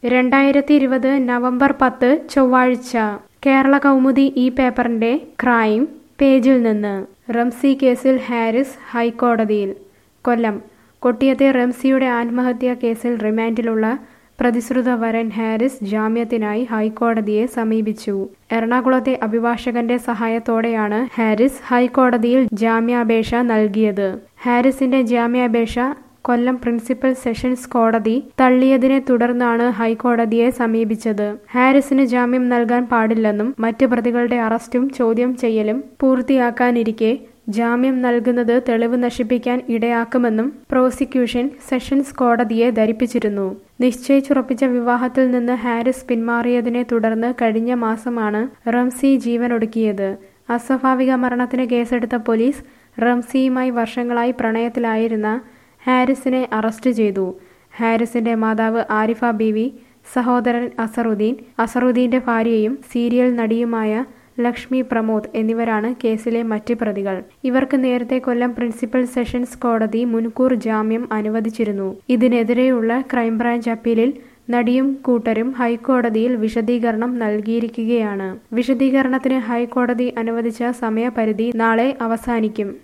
രണ്ടായിരത്തി ഇരുപത് നവംബർ പത്ത് ചൊവ്വാഴ്ച കേരള കൗമുദി ഈ പേപ്പറിന്റെ ക്രൈം പേജിൽ നിന്ന് റംസി കേസിൽ ഹാരിസ് ഹൈക്കോടതിയിൽ കൊല്ലം കൊട്ടിയത്തെ റംസിയുടെ ആത്മഹത്യാ കേസിൽ റിമാൻഡിലുള്ള പ്രതിശ്രുത വരൻ ഹാരിസ് ജാമ്യത്തിനായി ഹൈക്കോടതിയെ സമീപിച്ചു എറണാകുളത്തെ അഭിഭാഷകന്റെ സഹായത്തോടെയാണ് ഹാരിസ് ഹൈക്കോടതിയിൽ ജാമ്യാപേക്ഷ നൽകിയത് ഹാരിസിന്റെ ജാമ്യാപേക്ഷ കൊല്ലം പ്രിൻസിപ്പൽ സെഷൻസ് കോടതി തള്ളിയതിനെ തുടർന്നാണ് ഹൈക്കോടതിയെ സമീപിച്ചത് ഹാരിസിന് ജാമ്യം നൽകാൻ പാടില്ലെന്നും മറ്റ് പ്രതികളുടെ അറസ്റ്റും ചോദ്യം ചെയ്യലും പൂർത്തിയാക്കാനിരിക്കെ ജാമ്യം നൽകുന്നത് തെളിവ് നശിപ്പിക്കാൻ ഇടയാക്കുമെന്നും പ്രോസിക്യൂഷൻ സെഷൻസ് കോടതിയെ ധരിപ്പിച്ചിരുന്നു നിശ്ചയിച്ചുറപ്പിച്ച വിവാഹത്തിൽ നിന്ന് ഹാരിസ് പിന്മാറിയതിനെ തുടർന്ന് കഴിഞ്ഞ മാസമാണ് റംസി ജീവനൊടുക്കിയത് അസ്വാഭാവിക മരണത്തിന് കേസെടുത്ത പോലീസ് റംസിയുമായി വർഷങ്ങളായി പ്രണയത്തിലായിരുന്ന ഹാരിസിനെ അറസ്റ്റ് ചെയ്തു ഹാരിസിന്റെ മാതാവ് ആരിഫ ബീവി സഹോദരൻ അസറുദ്ദീൻ അസറുദ്ദീന്റെ ഭാര്യയും സീരിയൽ നടിയുമായ ലക്ഷ്മി പ്രമോദ് എന്നിവരാണ് കേസിലെ മറ്റ് പ്രതികൾ ഇവർക്ക് നേരത്തെ കൊല്ലം പ്രിൻസിപ്പൽ സെഷൻസ് കോടതി മുൻകൂർ ജാമ്യം അനുവദിച്ചിരുന്നു ഇതിനെതിരെയുള്ള ക്രൈംബ്രാഞ്ച് അപ്പീലിൽ നടിയും കൂട്ടരും ഹൈക്കോടതിയിൽ വിശദീകരണം നൽകിയിരിക്കുകയാണ് വിശദീകരണത്തിന് ഹൈക്കോടതി അനുവദിച്ച സമയപരിധി നാളെ അവസാനിക്കും